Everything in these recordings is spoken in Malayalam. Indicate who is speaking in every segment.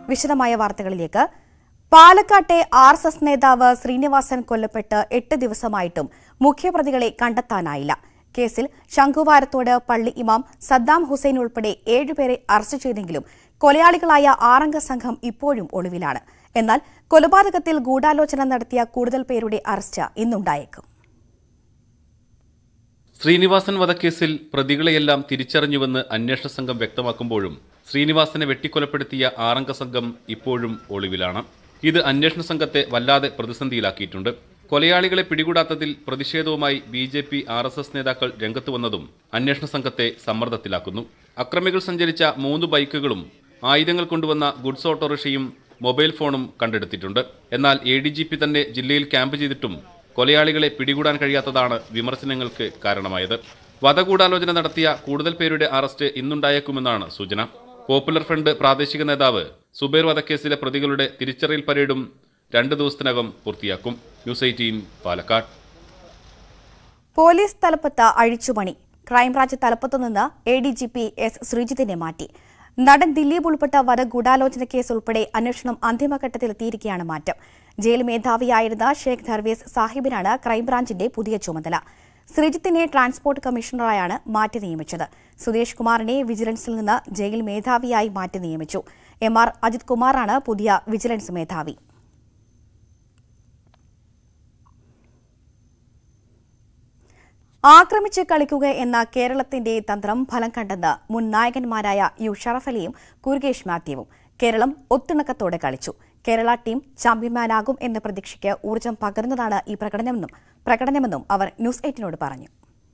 Speaker 1: വിശദമായ വാർത്തകളിലേക്ക് പാലക്കാട്ടെ ആർ എസ് എസ് നേതാവ് ശ്രീനിവാസൻ കൊല്ലപ്പെട്ട് എട്ട് ദിവസമായിട്ടും മുഖ്യപ്രതികളെ കണ്ടെത്താനായില്ല കേസിൽ ശംഖുവാരത്തോട് പള്ളി ഇമാം സദ്ദാം ഹുസൈൻ ഉൾപ്പെടെ ഏഴുപേരെ അറസ്റ്റ് ചെയ്തെങ്കിലും കൊലയാളികളായ ആറംഗ സംഘം ഇപ്പോഴും ഒളിവിലാണ് എന്നാൽ കൊലപാതകത്തിൽ ഗൂഢാലോചന നടത്തിയ കൂടുതൽ പേരുടെ അറസ്റ്റ് ഇന്നുണ്ടായേക്കും
Speaker 2: ശ്രീനിവാസൻ വധക്കേസിൽ പ്രതികളെയെല്ലാം തിരിച്ചറിഞ്ഞുവെന്ന് അന്വേഷണ സംഘം വ്യക്തമാക്കുമ്പോഴും ശ്രീനിവാസനെ വെട്ടിക്കൊലപ്പെടുത്തിയ ആറംഗ സംഘം ഇപ്പോഴും ഒളിവിലാണ് ഇത് അന്വേഷണ സംഘത്തെ വല്ലാതെ പ്രതിസന്ധിയിലാക്കിയിട്ടുണ്ട് കൊലയാളികളെ പിടികൂടാത്തതിൽ പ്രതിഷേധവുമായി B J P R S S നേതാക്കൾ രംഗത്ത് വന്നതും അന്വേഷണ സംഘത്തെ സമ്മർദ്ദത്തിലാക്കുന്നു അക്രമികൾ സഞ്ചരിച്ച മൂന്ന് ബൈക്കുകളും ആയുധങ്ങൾ കൊണ്ടുവന്ന ഗുഡ്സ് ഓട്ടോറിക്ഷയും മൊബൈൽ ഫോണും കണ്ടെടുത്തിട്ടുണ്ട് എന്നാൽ എ ഡി ജി പി തന്നെ ജില്ലയിൽ ക്യാമ്പ് ചെയ്തിട്ടും കൊലയാളികളെ പിടികൂടാൻ കഴിയാത്തതാണ് വിമർശനങ്ങൾക്ക് കാരണമായത് വധഗൂഢാലോചന നടത്തിയ കൂടുതൽ പേരുടെ അറസ്റ്റ് ഇന്നുണ്ടായേക്കുമെന്നാണ് സൂചന പോപ്പുലർ ഫ്രണ്ട് പ്രാദേശിക നേതാവ് സുബൈർ വധക്കേസിലെ പ്രതികളുടെ തിരിച്ചറിയൽ പരേഡും രണ്ട് ദിവസത്തിനകം പൂർത്തിയാക്കും ന്യൂസ് എയ്റ്റീൻ പാലക്കാട്
Speaker 1: പോലീസ് തലപ്പത്ത് അഴിച്ചുപണി ക്രൈംബ്രാഞ്ച് തലപ്പത്തു നിന്ന് A D G P S ശ്രീജിത്തിനെ മാറ്റി നടൻ ദിലീപ് ഉൾപ്പെട്ട വധഗൂഢാലോചന കേസ് ഉൾപ്പെടെ അന്വേഷണം അന്തിമഘട്ടത്തിലെത്തിയിരിക്കുകയാണ് മാറ്റം ജയിൽ മേധാവിയായിരുന്ന ഷേഖ് ദർവേസ് സാഹിബിനാണ് ക്രൈംബ്രാഞ്ചിന്റെ പുതിയ ചുമതല ശ്രീജിത്തിനെ ട്രാൻസ്പോർട്ട് കമ്മീഷണറായാണ് മാറ്റി നിയമിച്ചത് സുരേഷ് കുമാറിനെ വിജിലൻസിൽ നിന്ന് ജയിൽ മേധാവിയായി മാറ്റി നിയമിച്ചു എം ആർ അജിത് കുമാറാണ് പുതിയ വിജിലൻസ് മേധാവി ആക്രമിച്ച് കളിക്കുക എന്ന കേരളത്തിന്റെ തന്ത്രം ഫലം കണ്ടെന്ന് മുൻ നായകന്മാരായ യു ഷറഫ് അലിയും കുർഗേഷ് മാത്യുവും കേരളം ഒത്തിണക്കത്തോടെ കളിച്ചു കേരള ടീം ചാമ്പ്യന്മാരാകും എന്ന പ്രതീക്ഷയ്ക്ക് ഊർജ്ജം പകർന്നതാണ് ഈ പ്രകടനമെന്നും പ്രകടനമെന്നും അവർ ന്യൂസ് എയ്റ്റിനോട് പറഞ്ഞു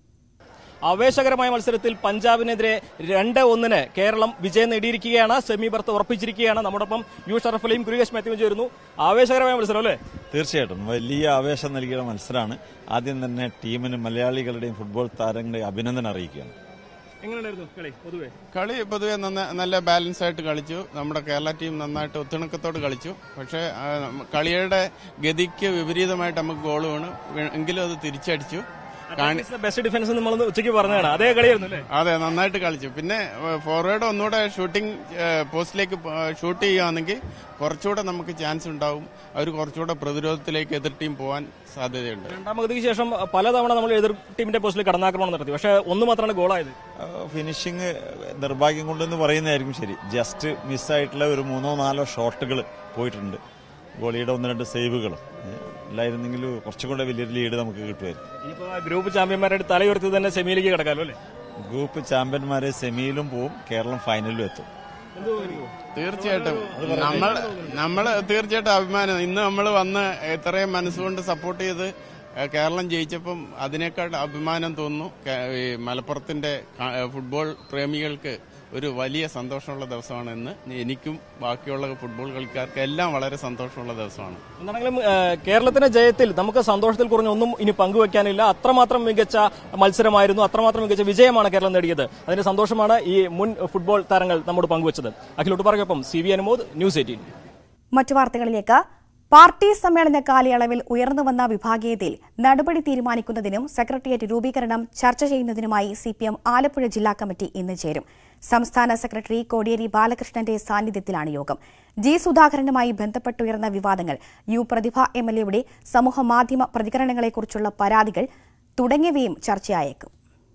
Speaker 3: ആവേശകരമായ മത്സരത്തിൽ പഞ്ചാബിനെതിരെ രണ്ട് ഒന്നിന് കേരളം വിജയം നേടിയിരിക്കുകയാണ് സെമി ബർത്ത് ഉറപ്പിച്ചിരിക്കുകയാണ് നമ്മോടൊപ്പം യു ഷറഫലയും ഗുരുകേഷ് മാത്യുവും ചേരുന്നു ആവേശകരമായ മത്സരം അല്ലേ
Speaker 4: തീർച്ചയായിട്ടും വലിയ ആവേശം നൽകിയ മത്സരമാണ് ആദ്യം തന്നെ ടീമിന് മലയാളികളുടെയും ഫുട്ബോൾ താരങ്ങളുടെയും അഭിനന്ദനം അറിയിക്കുകയാണ്
Speaker 3: എങ്ങനെയായിരുന്നു കളി പൊതുവെ
Speaker 5: കളി പൊതുവെ നന്ന- നല്ല ബാലൻസ് ആയിട്ട് കളിച്ചു നമ്മുടെ കേരള ടീം നന്നായിട്ട് ഒത്തിണക്കത്തോട് കളിച്ചു പക്ഷേ ആ, നമ്മ- കളിയുടെ ഗതിക്ക് വിപരീതമായിട്ട് നമുക്ക് ഗോൾ വീണു വീ- എങ്കിലും അത് തിരിച്ചടിച്ചു കാണി
Speaker 3: ബെസ്റ്റ് ഡിഫൻസ് നമ്മൾ ഉച്ചയ്ക്ക് പറഞ്ഞതാണ് അതേ കളിയായിരുന്നു അല്ലേ
Speaker 5: അതെ നന്നായിട്ട് കളിച്ചു പിന്നെ ഫോർവേഡ് ഒന്നുകൂടെ ഷൂട്ടിംഗ് പോസ്റ്റിലേക്ക് ഷൂട്ട് ചെയ്യുകയാണെങ്കിൽ കുറച്ചുകൂടെ നമുക്ക് ചാൻസ് ഉണ്ടാവും അവർ കുറച്ചുകൂടെ പ്രതിരോധത്തിലേക്ക് എതിർ ടീം പോകാൻ സാധ്യതയുണ്ട്
Speaker 3: രണ്ടാം പകുതിക്ക് ശേഷം പലതവണ നമ്മൾ എതിർ ടീമിന്റെ പോസ്റ്റിൽ കടന്നാക്രമണം നടത്തി പക്ഷേ ഒന്ന് മാത്രമാണ് ഗോളായത്
Speaker 4: ഫിനിഷിങ് നിർഭാഗ്യം കൊണ്ടെന്ന് പറയുന്നതായിരിക്കും ശരി ജസ്റ്റ് മിസ്സായിട്ടുള്ള ഒരു മൂന്നോ നാലോ ഷോട്ടുകൾ പോയിട്ടുണ്ട് ഗോളിയുടെ ഒന്ന് രണ്ട് സേവുകളും ഇല്ലായിരുന്നെങ്കിൽ കുറച്ചുകൂടെ വലിയൊരു ലീഡ് നമുക്ക് കിട്ടുമായിരുന്നു
Speaker 3: ഇനിയിപ്പോ ആ ഗ്രൂപ്പ് ചാമ്പ്യന്മാരായിട്ട് തലയുയർത്തി തന്നെ സെമിയിലേക്ക് കിടക്കാമല്ലോ അല്ലേ
Speaker 4: ഗ്രൂപ്പ് ചാമ്പ്യന്മാരെ സെമിയിലും പോവും കേരളം ഫൈനലിലും എത്തും
Speaker 5: തീർച്ചയായിട്ടും നമ്മൾ നമ്മൾ തീർച്ചയായിട്ടും അഭിമാനം ഇന്ന് നമ്മൾ വന്ന് ഇത്രയും മനസ്സുകൊണ്ട് സപ്പോർട്ട് ചെയ്ത് ഏഹ്, കേരളം ജയിച്ചപ്പം അതിനേക്കാൾ അഭിമാനം തോന്നുന്നു കേ- ഈ മലപ്പുറത്തിന്റെ ക- ഫുട്ബോൾ പ്രേമികൾക്ക് ഒരു വലിയ സന്തോഷമുള്ള ദിവസമാണ് ഇന്ന് എനിക്കും ബാക്കിയുള്ള ഫുട്ബോൾ കളിക്കാർക്ക് എല്ലാം വളരെ സന്തോഷമുള്ള ദിവസമാണ്
Speaker 3: എന്താണെങ്കിലും ഏഹ്, കേരളത്തിന്റെ ജയത്തിൽ നമുക്ക് സന്തോഷത്തിൽ കുറഞ്ഞ ഒന്നും ഇനി പങ്കുവെക്കാനില്ല അത്രമാത്രം മികച്ച മത്സരമായിരുന്നു അത്രമാത്രം മികച്ച വിജയമാണ് കേരളം നേടിയത് അതിന്റെ സന്തോഷമാണ് ഈ മുൻ ഫുട്ബോൾ താരങ്ങൾ നമ്മോട് പങ്കുവച്ചത് അഖിലോട്ട് പറയൊപ്പം C V Anumod news eighteen
Speaker 1: മറ്റു വാർത്തകളിലേക്ക് പാർട്ടി സമ്മേളന കാലയളവിൽ ഉയർന്നുവന്ന വിഭാഗീയതയിൽ നടപടി തീരുമാനിക്കുന്നതിനും സെക്രട്ടേറിയറ്റ് രൂപീകരണം ചർച്ച ചെയ്യുന്നതിനുമായി സിപിഎം ആലപ്പുഴ ജില്ലാ കമ്മിറ്റി ഇന്ന് ചേരും സംസ്ഥാന സെക്രട്ടറി കോടിയേരി ബാലകൃഷ്ണന്റെ സാന്നിധ്യത്തിലാണ് യോഗം ജി സുധാകരനുമായി ബന്ധപ്പെട്ടുയർന്ന വിവാദങ്ങൾ യു പ്രതിഭ എംഎൽഎയുടെ സമൂഹമാധ്യമ പ്രതികരണങ്ങളെക്കുറിച്ചുള്ള പരാതികൾ തുടങ്ങിയവയും ചർച്ചയായേക്കും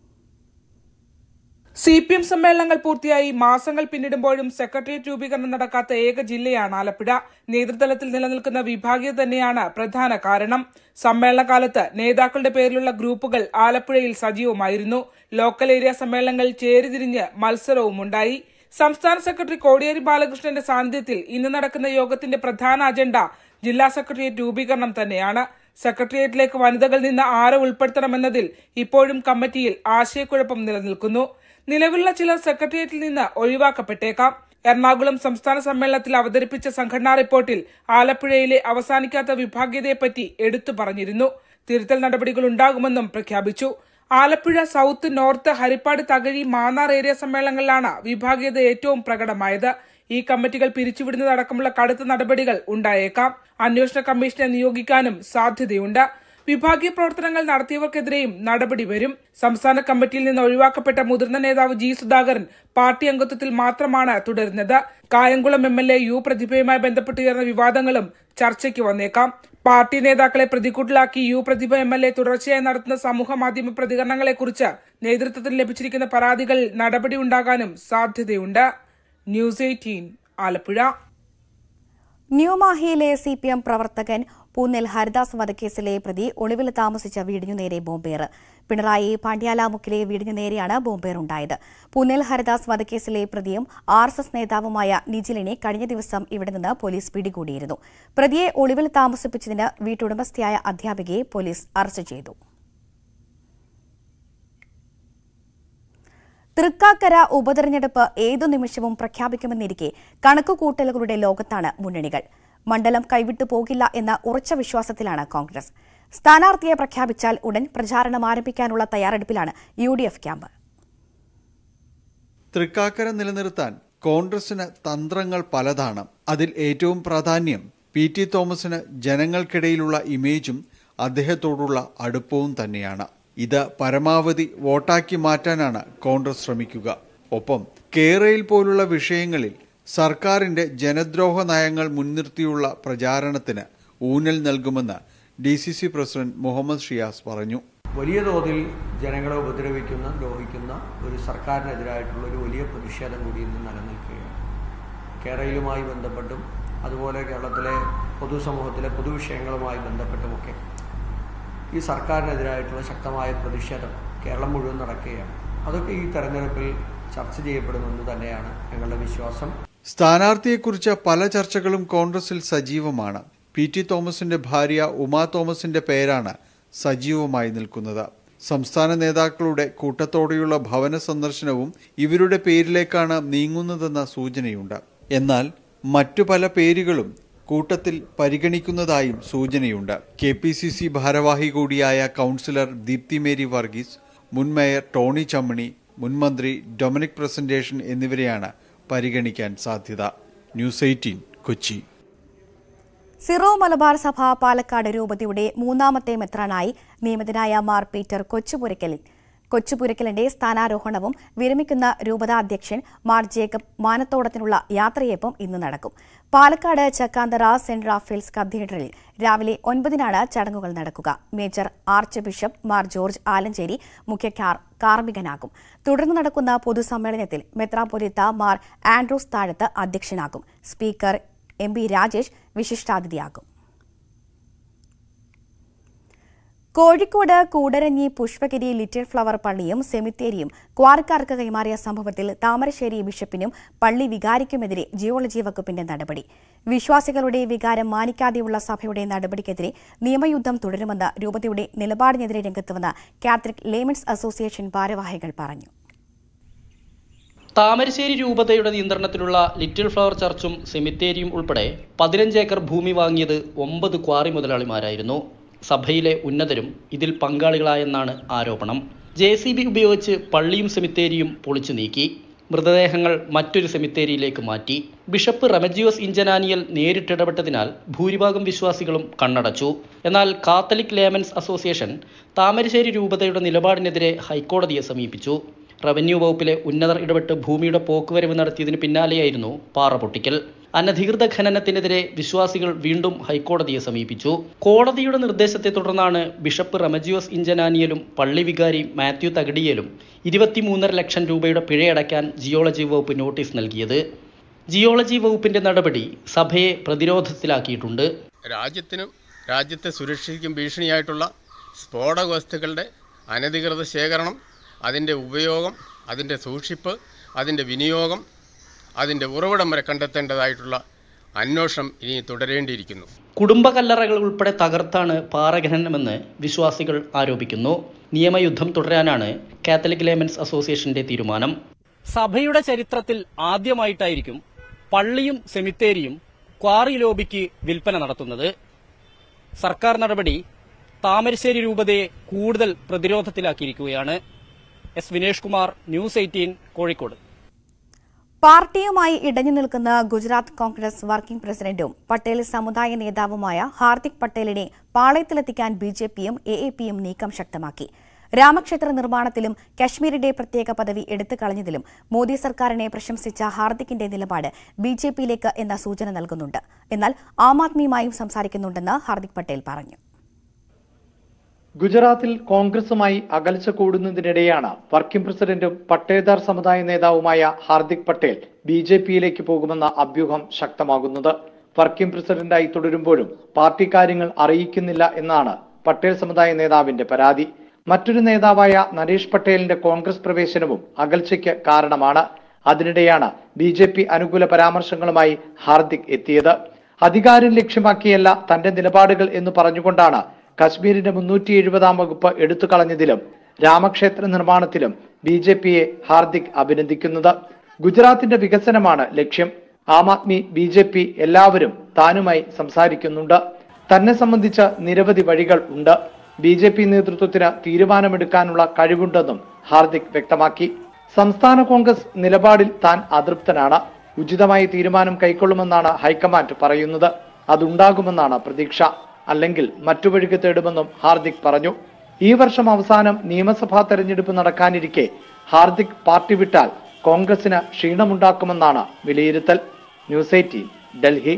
Speaker 6: സി പി എം സമ്മേളനങ്ങൾ പൂർത്തിയായി മാസങ്ങൾ പിന്നിടുമ്പോഴും സെക്രട്ടേറിയറ്റ് രൂപീകരണം നടക്കാത്ത ഏക ജില്ലയാണ് ആലപ്പുഴ നേതൃതലത്തിൽ നിലനിൽക്കുന്ന വിഭാഗീയത തന്നെയാണ് പ്രധാന കാരണം സമ്മേളനകാലത്ത് നേതാക്കളുടെ പേരിലുള്ള ഗ്രൂപ്പുകൾ ആലപ്പുഴയിൽ സജീവമായിരുന്നു ലോക്കൽ ഏരിയ സമ്മേളനങ്ങൾ ചേരിതിരിഞ്ഞ് മത്സരവും ഉണ്ടായി സംസ്ഥാന സെക്രട്ടറി കോടിയേരി ബാലകൃഷ്ണന്റെ സാന്നിധ്യത്തിൽ ഇന്ന് നടക്കുന്ന യോഗത്തിന്റെ പ്രധാന അജണ്ട ജില്ലാ സെക്രട്ടേറിയറ്റ് രൂപീകരണം തന്നെയാണ് സെക്രട്ടേറിയറ്റിലേക്ക് വനിതകൾ നിന്ന് ആരെ ഉൾപ്പെടുത്തണമെന്നതിൽ ഇപ്പോഴും കമ്മിറ്റിയിൽ ആശയക്കുഴപ്പം നിലനിൽക്കുന്നു നിലവിലുള്ള ചിലർ സെക്രട്ടേറിയറ്റിൽ നിന്ന് ഒഴിവാക്കപ്പെട്ടേക്കാം എറണാകുളം സംസ്ഥാന സമ്മേളനത്തിൽ അവതരിപ്പിച്ച സംഘടനാ റിപ്പോർട്ടിൽ ആലപ്പുഴയിലെ അവസാനിക്കാത്ത വിഭാഗീയതയെപ്പറ്റി എടുത്തു പറഞ്ഞിരുന്നു തിരുത്തൽ നടപടികൾ ഉണ്ടാകുമെന്നും പ്രഖ്യാപിച്ചു Alappuzha south north Harippad Thakazhi Mannar area സമ്മേളനങ്ങളിലാണ് വിഭാഗീയത ഏറ്റവും പ്രകടമായത് ഈ കമ്മിറ്റികൾ പിരിച്ചുവിടുന്നതടക്കമുള്ള കടുത്ത നടപടികൾ ഉണ്ടായേക്കാം അന്വേഷണ കമ്മീഷനെ നിയോഗിക്കാനും സാധ്യതയുണ്ട് വിഭാഗീയ പ്രവർത്തനങ്ങൾ നടത്തിയവർക്കെതിരെയും നടപടി വരും സംസ്ഥാന കമ്മിറ്റിയിൽ നിന്ന് ഒഴിവാക്കപ്പെട്ട മുതിർന്ന നേതാവ് ജി സുധാകരൻ പാർട്ടി അംഗത്വത്തിൽ മാത്രമാണ് തുടരുന്നത് Kayamkulam M L A U പ്രതിഭയുമായി ബന്ധപ്പെട്ടുയർന്ന വിവാദങ്ങളും ചർച്ചയ്ക്ക് വന്നേക്കാം പാർട്ടി നേതാക്കളെ പ്രതിക്കൂട്ടിലാക്കി U Prathibha M L A തുടർച്ചയായി നടത്തുന്ന സമൂഹ മാധ്യമ പ്രതികരണങ്ങളെക്കുറിച്ച് നേതൃത്വത്തിന് ലഭിച്ചിരിക്കുന്ന പരാതികളിൽ നടപടി ഉണ്ടാകാനും സാധ്യതയുണ്ട് ന്യൂസ് എയ്റ്റീൻ ആലപ്പുഴ
Speaker 1: ന്യൂമാഹിയിലെ സി പി എം പ്രവർത്തകൻ പൂന്നെൽ ഹരിദാസ് വധക്കേസിലെ പ്രതി ഒളിവിൽ താമസിച്ച വീടിനു നേരെ ബോംബേർ പിണറായി പാണ്ഡ്യാലാമുക്കിലെ വീടിനു നേരെയാണ് ബോംബേർ ഉണ്ടായത് പൂന്നെൽ ഹരിദാസ് വധക്കേസിലെ പ്രതിയും ആർ എസ് എസ് നേതാവുമായ നിജിലിനെ കഴിഞ്ഞ ദിവസം ഇവിടെ നിന്ന് പോലീസ് പിടികൂടിയിരുന്നു പ്രതിയെ ഒളിവിൽ താമസിപ്പിച്ചതിന് വീട്ടുടമസ്ഥയായ അധ്യാപികയെ പോലീസ് അറസ്റ്റ് ചെയ്തു തൃക്കാക്കര ഉപതെരഞ്ഞെടുപ്പ് ഏതു നിമിഷവും പ്രഖ്യാപിക്കുമെന്നിരിക്കെ കണക്കുകൂട്ടലുകളുടെ ലോകത്താണ് മുന്നണികൾ മണ്ഡലം കൈവിട്ടു പോകില്ല എന്ന ഉറച്ച വിശ്വാസത്തിലാണ് കോൺഗ്രസ് സ്ഥാനാർത്ഥിയെ പ്രഖ്യാപിച്ചാൽ ഉടൻ പ്രചാരണം ആരംഭിക്കാനുള്ള തയ്യാറെടുപ്പിലാണ് U D F camp
Speaker 7: Thrikkakara നിലനിർത്താൻ കോൺഗ്രസിന് തന്ത്രങ്ങൾ പലതാണ് അതിൽ ഏറ്റവും പ്രാധാന്യം പി ടി തോമസിന് ജനങ്ങൾക്കിടയിലുള്ള ഇമേജും അദ്ദേഹത്തോടുള്ള അടുപ്പവും തന്നെയാണ് ഇത് പരമാവധി വോട്ടാക്കി മാറ്റാനാണ് കോൺഗ്രസ് ശ്രമിക്കുക ഒപ്പം കേരയിൽ പോലുള്ള വിഷയങ്ങളിൽ സർക്കാരിന്റെ ജനദ്രോഹ നയങ്ങൾ മുൻനിർത്തിയുള്ള പ്രചാരണത്തിന് ഊന്നൽ നൽകുമെന്ന് D C C president Muhammad Shiyas പറഞ്ഞു
Speaker 8: വലിയ തോതിൽ ജനങ്ങളെ ഉപദ്രവിക്കുന്ന ദ്രോഹിക്കുന്ന ഒരു സർക്കാരിനെതിരായിട്ടുള്ള ഒരു വലിയ പ്രതിഷേധം കൂടി ഇന്ന് നിലനിൽക്കുകയാണ് കേരളയിലുമായി ബന്ധപ്പെട്ടും അതുപോലെ കേരളത്തിലെ പൊതുസമൂഹത്തിലെ പൊതുവിഷയങ്ങളുമായി ബന്ധപ്പെട്ടുമൊക്കെ ഈ സർക്കാരിനെതിരായിട്ടുള്ള ശക്തമായ പ്രതിഷേധം കേരളം മുഴുവൻ നടക്കുകയാണ് അതൊക്കെ ഈ തെരഞ്ഞെടുപ്പിൽ ചർച്ച ചെയ്യപ്പെടുമെന്ന് തന്നെയാണ് ഞങ്ങളുടെ വിശ്വാസം
Speaker 7: സ്ഥാനാർത്ഥിയെക്കുറിച്ച് പല ചർച്ചകളും കോൺഗ്രസിൽ സജീവമാണ് പി ടി തോമസിന്റെ ഭാര്യ ഉമാ തോമസിന്റെ പേരാണ് സജീവമായി നിൽക്കുന്നത് സംസ്ഥാന നേതാക്കളുടെ കൂട്ടത്തോടെയുള്ള ഭവന സന്ദർശനവും ഇവരുടെ പേരിലേക്കാണ് നീങ്ങുന്നതെന്ന സൂചനയുണ്ട് എന്നാൽ മറ്റു പല പേരുകളും കൂട്ടത്തിൽ പരിഗണിക്കുന്നതായും സൂചനയുണ്ട് കെ പി സി സി ഭാരവാഹി കൂടിയായ കൗൺസിലർ ദീപ്തി മേരി വർഗീസ് മുൻ മേയർ ടോണി ചമ്മണി മുൻ മന്ത്രി ഡൊമിനിക് പ്രസന്റേഷൻ എന്നിവരെയാണ് പരിഗണിക്കാൻ സാധ്യത ന്യൂസ് എയ്റ്റീൻ കൊച്ചി
Speaker 1: സിറോ മലബാർ സഭ പാലക്കാട് രൂപതയുടെ മൂന്നാമത്തെ മെത്രാനായി നിയമിതനായ മാർ പീറ്റർ കൊച്ചുപുരയ്ക്കലിൽ കൊച്ചുപുരയ്ക്കലിന്റെ സ്ഥാനാരോഹണവും വിരമിക്കുന്ന രൂപതാധ്യക്ഷൻ മാർ ജേക്കബ് മാനത്തോടത്തിനുള്ള യാത്രയപ്പും ഇന്ന് നടക്കും പാലക്കാട് ചക്കാന്തറ സെന്റ് റാഫേൽസ് കത്തീഡ്രലിൽ രാവിലെ ഒൻപതിനാണ് ചടങ്ങുകൾ നടക്കുക major archbishop Mar George Alencherry മുഖ്യ കാർ- കാർമ്മികനാകും തുടർന്ന് നടക്കുന്ന പൊതുസമ്മേളനത്തിൽ മെത്രാപൊലിത്ത മാർ ആൻഡ്രൂസ് താഴത്ത് അധ്യക്ഷനാകും സ്പീക്കർ എം പി രാജേഷ് വിശിഷ്ടാതിഥിയാകും കോഴിക്കോട് കൂടരഞ്ഞി പുഷ്പഗിരി ലിറ്റിൽ ഫ്ലവർ പള്ളിയും സെമിത്തേരിയും ക്വാറിക്കാർക്ക് കൈമാറിയ സംഭവത്തിൽ താമരശ്ശേരി ബിഷപ്പിനും പള്ളി വികാരിക്കുമെതിരെ ജിയോളജി വകുപ്പിന്റെ നടപടി വിശ്വാസികളുടെ വികാരം മാനിക്കാതെയുള്ള സഭയുടെ നടപടിക്കെതിരെ നിയമയുദ്ധം തുടരുമെന്ന് രൂപതയുടെ നിലപാടിനെതിരെ രംഗത്തുവന്ന കാത്തലിക് ലേമൻസ് അസോസിയേഷൻ ഭാരവാഹികൾ പറഞ്ഞു
Speaker 9: താമരശ്ശേരി രൂപതയുടെ നിയന്ത്രണത്തിലുള്ള ലിറ്റിൽ ഫ്ലവർ ചർച്ചും സെമിത്തേരിയും ഉൾപ്പെടെ പതിനഞ്ച് ഏക്കർ ഭൂമി വാങ്ങിയത് ഒമ്പത് ക്വാറി മുതലാളിമാരായിരുന്നു സഭയിലെ ഉന്നതരും ഇതിൽ പങ്കാളികളായെന്നാണ് ആരോപണം ജെ സി ബി ഉപയോഗിച്ച് പള്ളിയും സെമിത്തേരിയും പൊളിച്ചു നീക്കി മൃതദേഹങ്ങൾ മറ്റൊരു സെമിത്തേരിയിലേക്ക് മാറ്റി ബിഷപ്പ് റെമജിയോസ് ഇഞ്ചനാനിയൽ നേരിട്ടിടപെട്ടതിനാൽ ഭൂരിഭാഗം വിശ്വാസികളും കണ്ണടച്ചു എന്നാൽ കാത്തലിക് ലേമൻസ് അസോസിയേഷൻ താമരശ്ശേരി രൂപതയുടെ നിലപാടിനെതിരെ ഹൈക്കോടതിയെ സമീപിച്ചു റവന്യൂ വകുപ്പിലെ ഉന്നതർ ഇടപെട്ട് ഭൂമിയുടെ പോക്കുവരവ് നടത്തിയതിന് പിന്നാലെയായിരുന്നു പാറ പൊട്ടിക്കൽ അനധികൃത ഖനനത്തിനെതിരെ വിശ്വാസികൾ വീണ്ടും ഹൈക്കോടതിയെ സമീപിച്ചു കോടതിയുടെ നിർദ്ദേശത്തെ തുടർന്നാണ് ബിഷപ്പ് റമജിയോസ് ഇഞ്ചനാനിയലും പള്ളി വികാരി മാത്യു തകടിയലും ഇരുപത്തിമൂന്നര ലക്ഷം രൂപയുടെ പിഴയടയ്ക്കാൻ ജിയോളജി വകുപ്പ് നോട്ടീസ് നൽകിയത് ജിയോളജി വകുപ്പിന്റെ നടപടി സഭയെ പ്രതിരോധത്തിലാക്കിയിട്ടുണ്ട്
Speaker 5: രാജ്യത്തിനും രാജ്യത്തെ സുരക്ഷയ്ക്കും ഭീഷണിയായിട്ടുള്ള സ്ഫോടക വസ്തുക്കളുടെ അനധികൃത ശേഖരണം അതിൻ്റെ ഉപയോഗം അതിൻ്റെ സൂക്ഷിപ്പ് അതിൻ്റെ വിനിയോഗം അതിൻ്റെ ഉറവിടം വരെ കണ്ടെത്തേണ്ടതായിട്ടുള്ള അന്വേഷണം ഇനി തുടരേണ്ടിയിരിക്കുന്നു
Speaker 9: കുടുംബ കല്ലറകൾ ഉൾപ്പെടെ തകർത്താണ് പാറഖനനമെന്ന് വിശ്വാസികൾ ആരോപിക്കുന്നു നിയമയുദ്ധം തുടരാനാണ് കാത്തലിക് ലേമൻസ് അസോസിയേഷന്റെ തീരുമാനം
Speaker 10: സഭയുടെ ചരിത്രത്തിൽ ആദ്യമായിട്ടായിരിക്കും പള്ളിയും സെമിത്തേരിയും ക്വാറി ലോബിക്ക് വിൽപ്പന നടത്തുന്നത് സർക്കാർ നടപടി താമരശ്ശേരി രൂപതയെ കൂടുതൽ പ്രതിരോധത്തിലാക്കിയിരിക്കുകയാണ് S Vinesh Kumar news eighteen Kozhikode
Speaker 1: പാർട്ടിയുമായി ഇടഞ്ഞു നിൽക്കുന്ന ഗുജറാത്ത് കോൺഗ്രസ് വർക്കിംഗ് പ്രസിഡന്റും പട്ടേൽ സമുദായ നേതാവുമായ ഹാർദിക് പട്ടേലിനെ പാളയത്തിലെത്തിക്കാൻ ബി ജെ പിയും എ എ പിയും നീക്കം ശക്തമാക്കി രാമക്ഷേത്ര നിർമ്മാണത്തിലും കശ്മീരിന്റെ പ്രത്യേക പദവി എടുത്തു കളഞ്ഞതിലും മോദി സർക്കാരിനെ പ്രശംസിച്ച ഹാർദിക്കിന്റെ നിലപാട് ബി ജെ പിയിലേക്ക് എന്ന സൂചന നൽകുന്നുണ്ട് എന്നാൽ ആം ആദ്മിയുമായും സംസാരിക്കുന്നുണ്ടെന്ന് ഹാർദിക് പട്ടേൽ പറഞ്ഞു
Speaker 11: ഗുജറാത്തിൽ കോൺഗ്രസുമായി അകൽച്ച കൂടുന്നതിനിടെയാണ് വർക്കിംഗ് പ്രസിഡന്റും പട്ടേദാർ സമുദായ നേതാവുമായ ഹാർദിക് പട്ടേൽ ബി ജെ പിയിലേക്ക് പോകുമെന്ന അഭ്യൂഹം ശക്തമാകുന്നത് വർക്കിംഗ് പ്രസിഡന്റായി തുടരുമ്പോഴും പാർട്ടി കാര്യങ്ങൾ അറിയിക്കുന്നില്ല എന്നാണ് പട്ടേൽ സമുദായ നേതാവിന്റെ പരാതി മറ്റൊരു നേതാവായ നരേഷ് പട്ടേലിന്റെ കോൺഗ്രസ് പ്രവേശനവും അകൽച്ചയ്ക്ക് കാരണമാണ് അതിനിടെയാണ് ബി ജെ പി അനുകൂല പരാമർശങ്ങളുമായി ഹാർദിക് എത്തിയത് അധികാരം ലക്ഷ്യമാക്കിയല്ല തന്റെ നിലപാടുകൾ എന്ന് പറഞ്ഞുകൊണ്ടാണ് കശ്മീരിന്റെ മുന്നൂറ്റി എഴുപതാം വകുപ്പ് എടുത്തു കളഞ്ഞതിലും രാമക്ഷേത്ര നിർമ്മാണത്തിലും ബി ജെ പിയെ ഹാർദിക് അഭിനന്ദിക്കുന്നത് ഗുജറാത്തിന്റെ വികസനമാണ് ലക്ഷ്യം Aam Aadmi B J P എല്ലാവരും താനുമായി സംസാരിക്കുന്നുണ്ട് തന്നെ സംബന്ധിച്ച് നിരവധി വഴികൾ ഉണ്ട് ബി ജെ പി നേതൃത്വത്തിന് തീരുമാനമെടുക്കാനുള്ള കഴിവുണ്ടെന്നും ഹാർദിക് വ്യക്തമാക്കി സംസ്ഥാന കോൺഗ്രസ് നിലപാടിൽ താൻ അതൃപ്തനാണ് ഉചിതമായ തീരുമാനം കൈക്കൊള്ളുമെന്നാണ് ഹൈക്കമാൻഡ് പറയുന്നത് അതുണ്ടാകുമെന്നാണ് പ്രതീക്ഷ അല്ലെങ്കിൽ മറ്റു വഴിക്ക് തേടുമെന്നും ഹാർദിക് പറഞ്ഞു ഈ വർഷം അവസാനം നിയമസഭാ തെരഞ്ഞെടുപ്പ് നടക്കാനിരിക്കെ ഹാർദിക് പാർട്ടി വിട്ടാൽ കോൺഗ്രസിന് ക്ഷീണമുണ്ടാക്കുമെന്നാണ് വിലയിരുത്തൽ ന്യൂസ് എയ്റ്റീൻ ഡൽഹി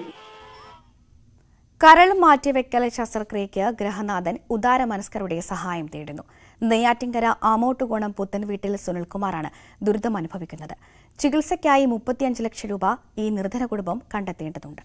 Speaker 1: കരൾ മാറ്റിവെക്കൽ ശസ്ത്രക്രിയയ്ക്ക് ഗ്രഹനാഥൻ ഉദാരമനസ്കരുടെ സഹായം തേടുന്നു നെയ്യാറ്റിങ്കര ആമോട്ടുകോണം പുത്തൻ വീട്ടിൽ സുനിൽകുമാറാണ് ദുരിതം അനുഭവിക്കുന്നത് ചികിത്സയ്ക്കായി മുപ്പത്തിയഞ്ച് ലക്ഷം രൂപ ഈ നിർധന കുടുംബം കണ്ടെത്തേണ്ടതുണ്ട്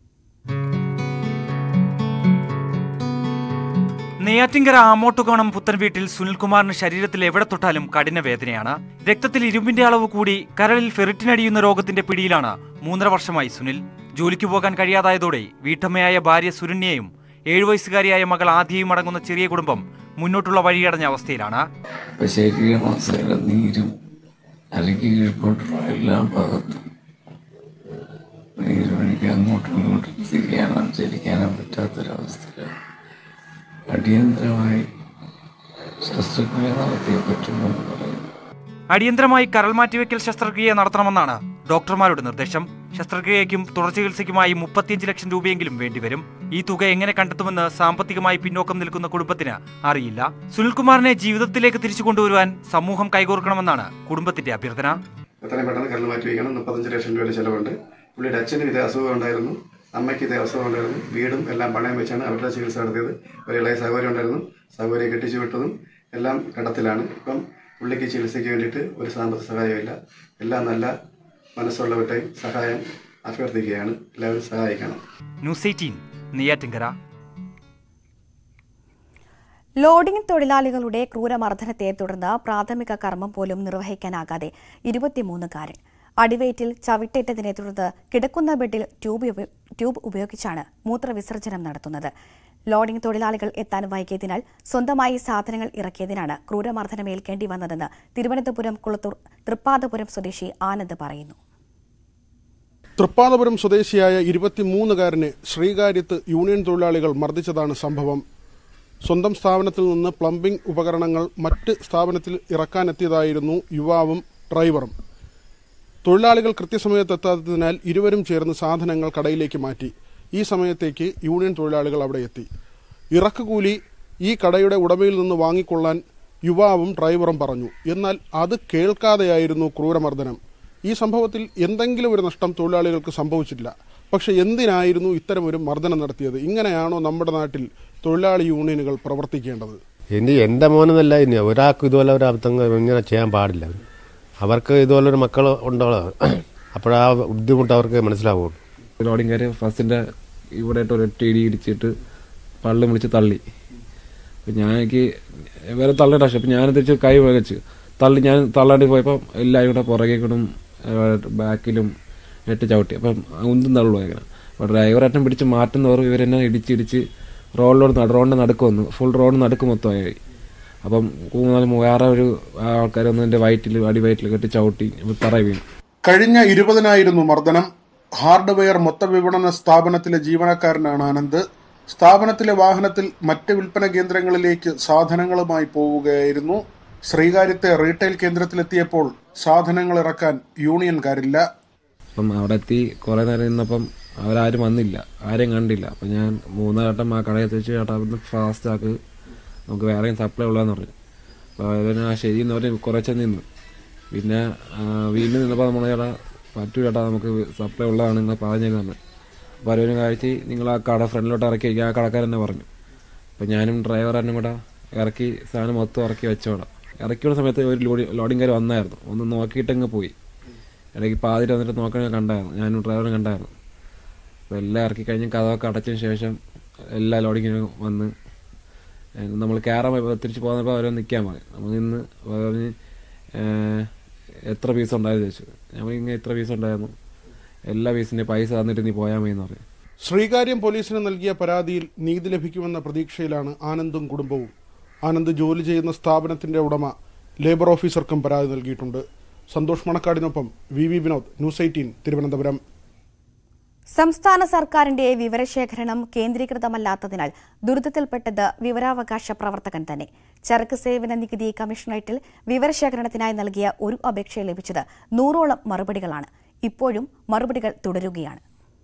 Speaker 12: നെയ്യാറ്റിങ്കര ആമോട്ടുകോണം പുത്തൻ വീട്ടിൽ സുനിൽകുമാറിന് ശരീരത്തിൽ എവിടെ തൊട്ടാലും കഠിന വേദനയാണ് രക്തത്തിൽ ഇരുമ്പിന്റെ അളവ് കൂടി കരളിൽ ഫെറിറ്റിനടിയുന്ന രോഗത്തിന്റെ പിടിയിലാണ് മൂന്നര വർഷമായി സുനിൽ ജോലിക്ക് പോകാൻ കഴിയാതായതോടെ വീട്ടമ്മയായ ഭാര്യ സുരണ്യയും ഏഴു വയസ്സുകാരിയായ മകൾ ആദ്യയും അടങ്ങുന്ന ചെറിയ കുടുംബം മുന്നോട്ടുള്ള വഴിയടഞ്ഞ അവസ്ഥയിലാണ്
Speaker 13: ശരീരമാസകല നീരും അല്ലെങ്കിൽ കീഴ്പോട്ടുള്ള എല്ലാ ഭാഗത്തും നീരും എനിക്ക് അങ്ങോട്ടും ഇങ്ങോട്ടും തിരിയാനോ ചലിക്കാനോ പറ്റാത്തൊരവസ്ഥയിലാണ് അടിയന്തരമായി ശസ്ത്രക്രിയ നടത്തിയേ പറ്റുമെന്ന് പറയുന്നു
Speaker 12: അടിയന്തരമായി കരൾ മാറ്റിവെക്കൽ ശസ്ത്രക്രിയ നടത്തണമെന്നാണ് ഡോക്ടർമാരുടെ നിർദ്ദേശം ശസ്ത്രക്രിയയ്ക്കും തുടർ ചികിത്സയ്ക്കുമായി മുപ്പത്തിയഞ്ച് ലക്ഷം രൂപയെങ്കിലും വേണ്ടിവരും ഈ തുക എങ്ങനെ കണ്ടെത്തുമെന്ന് സാമ്പത്തികമായി പിന്നോക്കം നിൽക്കുന്ന കുടുംബത്തിന് അറിയില്ല സുനിൽകുമാറിനെ ജീവിതത്തിലേക്ക് തിരിച്ചു കൊണ്ടുവരുവാൻ സമൂഹം കൈകോർക്കണമെന്നാണ് കുടുംബത്തിന്റെ അഭ്യർത്ഥന
Speaker 14: എത്രയും പെട്ടെന്ന് കരൾ മാറ്റി വയ്ക്കണം മുപ്പത്തഞ്ച് ലക്ഷം രൂപയുടെ ചെലവുണ്ട് പുള്ളിയുടെ അച്ഛനും ഇതേ അസുഖം ഉണ്ടായിരുന്നു അമ്മയ്ക്ക് ഇതേ അസുഖം ഉണ്ടായിരുന്നു വീടും എല്ലാം പണയം വെച്ചാണ് അവരുടെ ചികിത്സ നടത്തിയത് ഒരു ഇളയ സൗകര്യം ഉണ്ടായിരുന്നു സൗകര്യം കെട്ടിച്ചു വിട്ടതും എല്ലാം കടത്തിലാണ് ഇപ്പം പുള്ളിക്ക് ചികിത്സയ്ക്ക് വേണ്ടിയിട്ട് ഒരു സാമ്പത്തിക സഹായമില്ല എല്ലാം നല്ല മനസ്സുള്ളവരുടെ സഹായം അഭ്യർത്ഥിക്കുകയാണ് എല്ലാവരും സഹായിക്കണം
Speaker 12: ന്യൂസ് എയ്റ്റീൻ നെയ്യാറ്റിങ്കര
Speaker 1: ലോഡിംഗ് തൊഴിലാളികളുടെ ക്രൂരമർദ്ദനത്തെ തുടർന്ന് പ്രാഥമിക കർമ്മം പോലും നിർവഹിക്കാനാകാതെ ഇരുപത്തിമൂന്നുകാരൻ അടിവയറ്റിൽ ചവിട്ടേറ്റതിനെ തുടർന്ന് കിടക്കുന്ന ബെഡിൽ ട്യൂബ് ഉപ- ട്യൂബ് ഉപയോഗിച്ചാണ് മൂത്രവിസർജനം നടത്തുന്നത് ലോഡിംഗ് തൊഴിലാളികൾ എത്താൻ വൈകിയതിനാൽ സ്വന്തമായി സാധനങ്ങൾ ഇറക്കിയതിനാണ് ക്രൂരമർദ്ദനമേൽക്കേണ്ടി വന്നതെന്ന് തിരുവനന്തപുരം കുളത്തൂർ തൃപ്പാദപുരം സ്വദേശി ആനന്ദ് പറയുന്നു
Speaker 15: തൃപ്പാദപുരം സ്വദേശിയായ ഇരുപത്തിമൂന്നുകാരനെ ശ്രീകാര്യത്ത് യൂണിയൻ തൊഴിലാളികൾ മർദ്ദിച്ചതാണ് സംഭവം സ്വന്തം സ്ഥാപനത്തിൽ നിന്ന് പ്ലംബിംഗ് ഉപകരണങ്ങൾ മറ്റ് സ്ഥാപനത്തിൽ ഇറക്കാനെത്തിയതായിരുന്നു യുവാവും ഡ്രൈവറും തൊഴിലാളികൾ കൃത്യസമയത്ത് എത്താത്തതിനാൽ ഇരുവരും ചേർന്ന് സാധനങ്ങൾ കടയിലേക്ക് മാറ്റി ഈ സമയത്തേക്ക് യൂണിയൻ തൊഴിലാളികൾ അവിടെ എത്തി ഇറക്കുകൂലി ഈ കടയുടെ ഉടമയിൽ നിന്ന് വാങ്ങിക്കൊള്ളാൻ യുവാവും ഡ്രൈവറും പറഞ്ഞു എന്നാൽ അത് കേൾക്കാതെയായിരുന്നു ക്രൂരമർദ്ദനം ഈ സംഭവത്തിൽ എന്തെങ്കിലും ഒരു നഷ്ടം തൊഴിലാളികൾക്ക് സംഭവിച്ചിട്ടില്ല പക്ഷെ എന്തിനായിരുന്നു ഇത്തരമൊരു മർദ്ദനം നടത്തിയത് ഇങ്ങനെയാണോ നമ്മുടെ നാട്ടിൽ തൊഴിലാളി യൂണിയനുകൾ പ്രവർത്തിക്കേണ്ടത്
Speaker 16: ഇനി എൻ്റെ മോനെന്നല്ല ഇനി ഒരാൾക്ക് ഇതുപോലെ ഒരു അബദ്ധങ്ങൾ ഇങ്ങനെ ചെയ്യാൻ പാടില്ല അവർക്ക് ഇതുപോലെ ഒരു മക്കൾ ഉണ്ടോ അപ്പോഴാ ബുദ്ധിമുട്ട് അവർക്ക് മനസ്സിലാവുള്ളൂ
Speaker 17: ലോഡിങ്ങാർ ഫസ്റ്റിൻ്റെ ഇവിടെ ഇട്ട് ഒരൊറ്റ ഇടി ഇടിച്ചിട്ട് പള്ളം വിളിച്ച് തള്ളി അപ്പം ഞാൻ എനിക്ക് വേറെ തള്ളേണ്ട ആവശ്യം അപ്പം ഞാൻ തിരിച്ച് കൈ വെച്ച് തള്ളി ഞാൻ തള്ളാണ്ടി പോയപ്പോൾ എല്ലാവരും കൂടെ പുറകെ കൂടെ ബാക്കിലും ഇട്ട് ചവിട്ടി അപ്പം ഉന്തും തള്ളു അങ്ങനെ അപ്പോൾ ഡ്രൈവറേറ്റം പിടിച്ച് മാറ്റുന്നവർ ഇവരെന്നെ ഇടിച്ചിടിച്ച് റോഡിലോട് നട റോഡിൻ്റെ നടുക്ക് വന്നു ഫുൾ റോഡ് നടുക്ക് മൊത്തമായി അപ്പം മൂന്നാല് വേറെ ഒരു ആൾക്കാരൊന്നും എൻ്റെ വയറ്റിൽ അടി വയറ്റിൽ കെട്ടി ചവിട്ടി തറ വീണു
Speaker 15: കഴിഞ്ഞ ഇരുപതിനായിരുന്നു മർദ്ദനം ഹാർഡ്വെയർ മൊത്ത വിപണന സ്ഥാപനത്തിലെ ജീവനക്കാരനാണ് ആനന്ദ് സ്ഥാപനത്തിലെ വാഹനത്തിൽ മറ്റ് വിൽപ്പന കേന്ദ്രങ്ങളിലേക്ക് സാധനങ്ങളുമായി പോവുകയായിരുന്നു ശ്രീകാര്യത്തെ റീറ്റെയിൽ കേന്ദ്രത്തിലെത്തിയപ്പോൾ സാധനങ്ങൾ ഇറക്കാൻ യൂണിയൻകാരില്ല
Speaker 17: അപ്പം അവിടെ എത്തി കുറേ നേരം നിന്നപ്പം അവരാരും വന്നില്ല ആരെയും കണ്ടില്ല അപ്പം ഞാൻ മൂന്നാം ആ കടയിൽ വെച്ച് ചേട്ടാ അവിടുന്ന് ഫാസ്റ്റ് ആക്ക് നമുക്ക് വേറെയും സപ്ലൈ ഉള്ളതെന്ന് പറഞ്ഞു അപ്പോൾ അതിന് ആ ശരി എന്ന് പറഞ്ഞ് കുറച്ച് നിന്നു പിന്നെ ആ, വീണ്ടും നിന്നപ്പോൾ നമ്മൾ ചേട്ടാ പറ്റൂ ചേട്ടാ നമുക്ക് സപ്ലൈ ഉള്ളതാണ് നിങ്ങൾ പറഞ്ഞേക്കുന്നത് അപ്പോൾ അവരൊരു കാഴ്ച നിങ്ങൾ ആ കട ഫ്രണ്ടിലോട്ട് ഇറക്കി വയ്ക്കുക ആ കടക്കാരൻ തന്നെ പറഞ്ഞു അപ്പോൾ ഞാനും ഡ്രൈവറിനും കൂടെ ഇറക്കി സാധനം മൊത്തം ഇറക്കി വെച്ചോടാം ഇറക്കിയുള്ള സമയത്ത് ഒരു ലോഡി ലോഡിങ്കാർ വന്നായിരുന്നു ഒന്ന് നോക്കിയിട്ടങ്ങ് പോയി ഇടയ്ക്ക് പാതിരി വന്നിട്ട് നോക്കണ കണ്ടായിരുന്നു ഞാനും ഡ്രൈവറും കണ്ടായിരുന്നു അപ്പോൾ എല്ലാം ഇറക്കി കഴിഞ്ഞ് കഥമൊക്കെ അടച്ചതിന് ശേഷം എല്ലാ ലോഡിങ്ങിനും വന്ന് നമ്മൾ കയറാൻ പോയപ്പോൾ തിരിച്ച് പോകുന്നപ്പോൾ അവരെ നിൽക്കാൻ പറയും നമ്മൾ നിന്ന് പറഞ്ഞ് ഏഹ്, എത്ര പീസ് ഉണ്ടായിരുന്നു ചോദിച്ചു ഞങ്ങൾ ഇങ്ങനെ ഇത്ര പീസ് ഉണ്ടായിരുന്നു എല്ലാ പീസിൻ്റെ പൈസ തന്നിട്ട് നീ പോയാൽ മതി എന്ന് പറയും
Speaker 15: ശ്രീകാര്യം പോലീസിന് നൽകിയ പരാതിയിൽ നീതി ലഭിക്കുമെന്ന പ്രതീക്ഷയിലാണ് ആനന്ദും കുടുംബവും ആനന്ദ് ജോലി ചെയ്യുന്ന സ്ഥാപനത്തിന്റെ ഉടമ ലേബർ ഓഫീസർക്കും പരാതി നൽകിയിട്ടുണ്ട് സന്തോഷ് മണക്കാടിനൊപ്പം V V Vinod news eighteen Thiruvananthapuram
Speaker 1: സംസ്ഥാന സർക്കാരിന്റെ വിവരശേഖരണം കേന്ദ്രീകൃതമല്ലാത്തതിനാൽ ദുരിതത്തിൽപ്പെട്ടത് വിവരാവകാശ പ്രവർത്തകൻ തന്നെ ചരക്ക് സേവന നികുതി കമ്മീഷണറേറ്റിൽ വിവരശേഖരണത്തിനായി നൽകിയ ഒരു അപേക്ഷ ലഭിച്ചത് നൂറോളം മറുപടികളാണ് ഇപ്പോഴും മറുപടികൾ തുടരുകയാണ്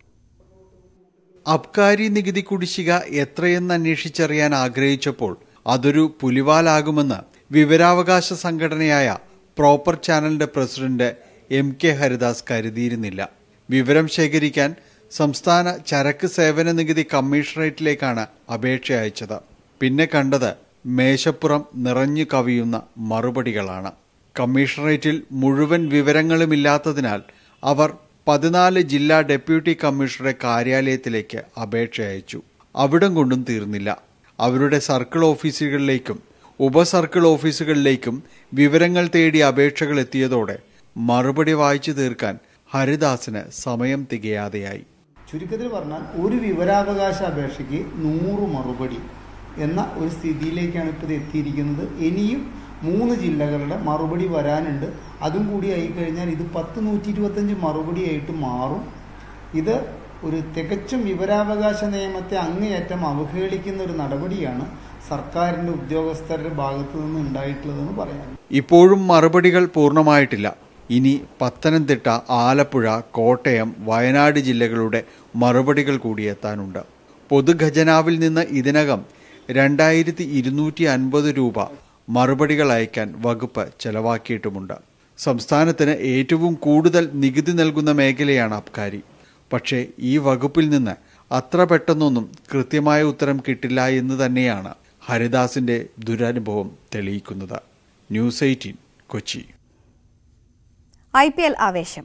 Speaker 7: അബ്കാരി നികുതി കുടിശ്ശിക എത്രയെന്ന് അന്വേഷിച്ചറിയാൻ ആഗ്രഹിച്ചപ്പോൾ അതൊരു പുലിവാലാകുമെന്ന് വിവരാവകാശ സംഘടനയായ പ്രോപ്പർ ചാനലിന്റെ പ്രസിഡന്റ് എം കെ ഹരിദാസ് കരുതിയിരുന്നില്ല വിവരം ശേഖരിക്കാൻ സംസ്ഥാന ചരക്ക് സേവന നികുതി കമ്മീഷണറേറ്റിലേക്കാണ് അപേക്ഷ അയച്ചത് പിന്നെ കണ്ടത് മേശപ്പുറം നിറഞ്ഞു കവിയുന്ന മറുപടികളാണ് കമ്മീഷണറേറ്റിൽ മുഴുവൻ വിവരങ്ങളുമില്ലാത്തതിനാൽ അവർ പതിനാല് ജില്ലാ ഡെപ്യൂട്ടി കമ്മീഷണറുടെ കാര്യാലയത്തിലേക്ക് അപേക്ഷ അയച്ചു അവിടം കൊണ്ടും തീർന്നില്ല അവരുടെ സർക്കിൾ ഓഫീസുകളിലേക്കും ഉപസർക്കിൾ ഓഫീസുകളിലേക്കും വിവരങ്ങൾ തേടി അപേക്ഷകൾ എത്തിയതോടെ മറുപടി വായിച്ചു തീർക്കാൻ ഹരിദാസിന് സമയം തികയാതെയായി
Speaker 18: ചുരുക്കത്തിൽ പറഞ്ഞാൽ ഒരു വിവരാവകാശ അപേക്ഷയ്ക്ക് നൂറ് മറുപടി എന്ന ഒരു സ്ഥിതിയിലേക്കാണ് ഇപ്പോൾ ഇത് എത്തിയിരിക്കുന്നത് ഇനിയും മൂന്ന് ജില്ലകളുടെ മറുപടി വരാനുണ്ട് അതും കൂടി ആയിക്കഴിഞ്ഞാൽ ഇത് പത്ത് നൂറ്റി ഇരുപത്തഞ്ച് മറുപടിയായിട്ട് മാറും ഇത് ഒരു തികച്ചും വിവരാവകാശ നിയമത്തെ അങ്ങേയറ്റം അവഹേളിക്കുന്ന ഒരു നടപടിയാണ് സർക്കാരിൻ്റെ ഉദ്യോഗസ്ഥരുടെ ഭാഗത്തു നിന്ന് ഉണ്ടായിട്ടുള്ളതെന്ന് പറയാം
Speaker 7: ഇപ്പോഴും മറുപടികൾ പൂർണ്ണമായിട്ടില്ല ഇനി പത്തനംതിട്ട ആലപ്പുഴ കോട്ടയം വയനാട് ജില്ലകളുടെ മറുപടികൾ കൂടി എത്താനുണ്ട് പൊതുഖജനാവിൽ നിന്ന് ഇതിനകം രണ്ടായിരത്തി ഇരുന്നൂറ്റി അൻപത് രൂപ മറുപടികൾ അയക്കാൻ വകുപ്പ് ചെലവാക്കിയിട്ടുമുണ്ട് സംസ്ഥാനത്തിന് ഏറ്റവും കൂടുതൽ നികുതി നൽകുന്ന മേഖലയാണ് അബ്കാരി പക്ഷേ ഈ വകുപ്പിൽ നിന്ന് അത്ര പെട്ടെന്നൊന്നും കൃത്യമായ ഉത്തരം കിട്ടില്ല എന്ന് തന്നെയാണ് ഹരിദാസിന്റെ ദുരനുഭവം തെളിയിക്കുന്നത് news eighteen Kochi
Speaker 1: I P L ആവേശം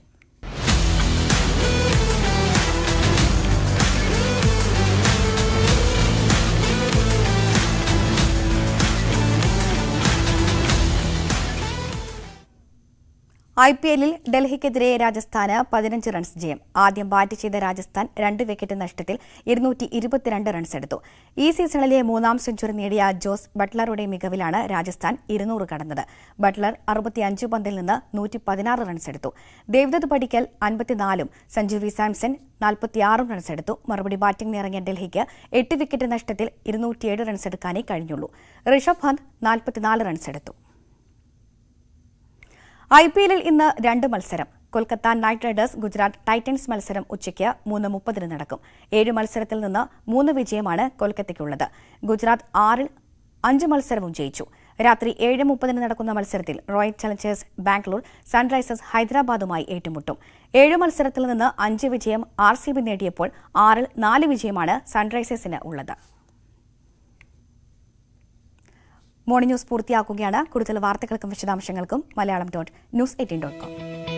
Speaker 1: ഐ പി എല്ലിൽ ഡൽഹിക്കെതിരെ രാജസ്ഥാന് പതിനഞ്ച് റൺസ് ജയം ആദ്യം ബാറ്റ് ചെയ്ത രാജസ്ഥാൻ രണ്ട് വിക്കറ്റ് നഷ്ടത്തിൽ ഇരുന്നൂറ്റി ഇരുപത്തിരണ്ട് റൺസ് എടുത്തു ഈ സീസണിലെ മൂന്നാം സെഞ്ചുറി നേടിയ ജോസ് ബട്ട്ലറുടെ മികവിലാണ് രാജസ്ഥാൻ ഇരുന്നൂറ് കടന്നത് ബട്ട്ലർ അറുപത്തിയഞ്ച് പന്തിൽ നിന്ന് നൂറ്റി പതിനാറ് റൺസ് എടുത്തു ദേവ്ദത്ത് പടിക്കൽ അൻപത്തിനാലും സഞ്ജു വി സാംസൺ നാൽപ്പത്തിയാറും റൺസ് എടുത്തു മറുപടി ബാറ്റിംഗിനിറങ്ങിയ ഡൽഹിക്ക് എട്ട് വിക്കറ്റ് നഷ്ടത്തിൽ ഇരുന്നൂറ്റിയേഴ് റൺസ് എടുക്കാനേ കഴിഞ്ഞുള്ളൂ ഋഷഭ് പന്ത് നാൽപ്പത്തിനാല് റൺസ് എടുത്തു ഐ പി എല്ലിൽ ഇന്ന് രണ്ട് മത്സരം Kolkata knight riders Gujarat titans മത്സരം ഉച്ചയ്ക്ക് മൂന്ന് മുപ്പതിന് നടക്കും ഏഴ് മത്സരത്തിൽ നിന്ന് മൂന്ന് വിജയമാണ് കൊൽക്കത്തയ്ക്കുള്ളത് ഗുജറാത്ത് ആറിൽ അഞ്ച് മത്സരവും ജയിച്ചു രാത്രി ഏഴ് മുപ്പതിന് നടക്കുന്ന മത്സരത്തിൽ റോയൽ ചലഞ്ചേഴ്സ് ബാംഗ്ലൂർ സൺറൈസേഴ്സ് ഹൈദരാബാദുമായി ഏറ്റുമുട്ടും ഏഴ് മത്സരത്തിൽ നിന്ന് അഞ്ച് വിജയം ആർ സി ബി നേടിയപ്പോൾ ആറിൽ നാല് വിജയമാണ് സൺറൈസേഴ്സിന് ഉള്ളത് മോർണിംഗ് ന്യൂസ് പൂർത്തിയാക്കുകയാണ് കൂടുതൽ വാർത്തകൾക്കും വിശദാംശങ്ങൾക്കും Malayalam dot news eighteen dot com